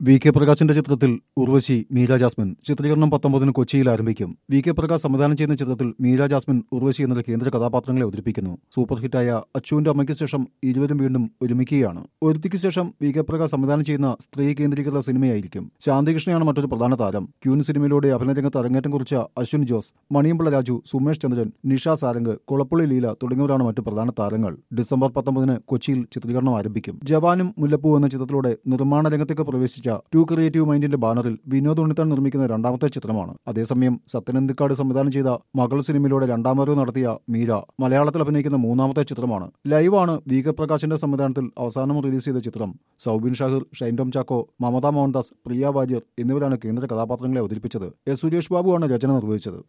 V K പ്രകാശിന്റെ ചിത്രത്തിൽ Urvashi Meera Jasmine ചിത്രീകരണം പത്തൊമ്പതിന് കൊച്ചിയിൽ ആരംഭിക്കും വി കെ പ്രകാശ് സംവിധാനം ചെയ്യുന്ന ചിത്രത്തിൽ മീര ജാസ്മിൻ ഉർവശി എന്ന കേന്ദ്ര കഥാപാത്രങ്ങളെ അവതരിപ്പിക്കുന്നു സൂപ്പർ ഹിറ്റായ അച്ചുവിന്റെ അമ്മയ്ക്ക് ശേഷം ഇരുവരും വീണ്ടും ഒരുമിക്കുകയാണ് ഒരുത്തിക്ക് ശേഷം വി കെ പ്രകാശ് സംവിധാനം ചെയ്യുന്ന സ്ത്രീ കേന്ദ്രീകൃത സിനിമയായിരിക്കും ശാന്തികൃഷ്ണയാണ് മറ്റൊരു പ്രധാന താരം ക്യൂൻ സിനിമയിലൂടെ അഭിനയ രംഗത്ത് അരങ്ങേറ്റം കുറിച്ച അശ്വിൻ ജോസ് മണിയമ്പിള്ള രാജു സുമേഷ് ചന്ദ്രൻ നിഷ സാരംഗ് കുളപ്പുള്ളി ലീല തുടങ്ങിയവരാണ് മറ്റു പ്രധാന താരങ്ങൾ ഡിസംബർ പത്തൊമ്പതിന് കൊച്ചിയിൽ ചിത്രീകരണം ആരംഭിക്കും ജവാനും മുല്ലപ്പൂ എന്ന ചിത്രത്തിലൂടെ നിർമ്മാണ രംഗത്തേക്ക് പ്രവേശിച്ച ടു ക്രിയേറ്റീവ് മൈൻഡിന്റെ ബാനറിൽ വിനോദ് ഉണ്ണിത്താൻ നിർമ്മിക്കുന്ന രണ്ടാമത്തെ ചിത്രമാണ് അതേസമയം സത്യനന്ദിക്കാട് സംവിധാനം ചെയ്ത മകൾ സിനിമയിലൂടെ രണ്ടാം വരവ് നടത്തിയ മീര മലയാളത്തിൽ അഭിനയിക്കുന്ന മൂന്നാമത്തെ ചിത്രമാണ് ലൈവാണ് വി കെ പ്രകാശിന്റെ സംവിധാനത്തിൽ അവസാനം റിലീസ് ചെയ്ത ചിത്രം സൗബിൻ ഷാഹിർ ഷൈൻ ടോം ചാക്കോ മമത മോഹൻദാസ് പ്രിയ വാര്യർ എന്നിവരാണ് കേന്ദ്ര കഥാപാത്രങ്ങളെ അവതരിപ്പിച്ചത് എസ് സുരേഷ് ബാബുവാണ് രചന നിർവഹിച്ചത്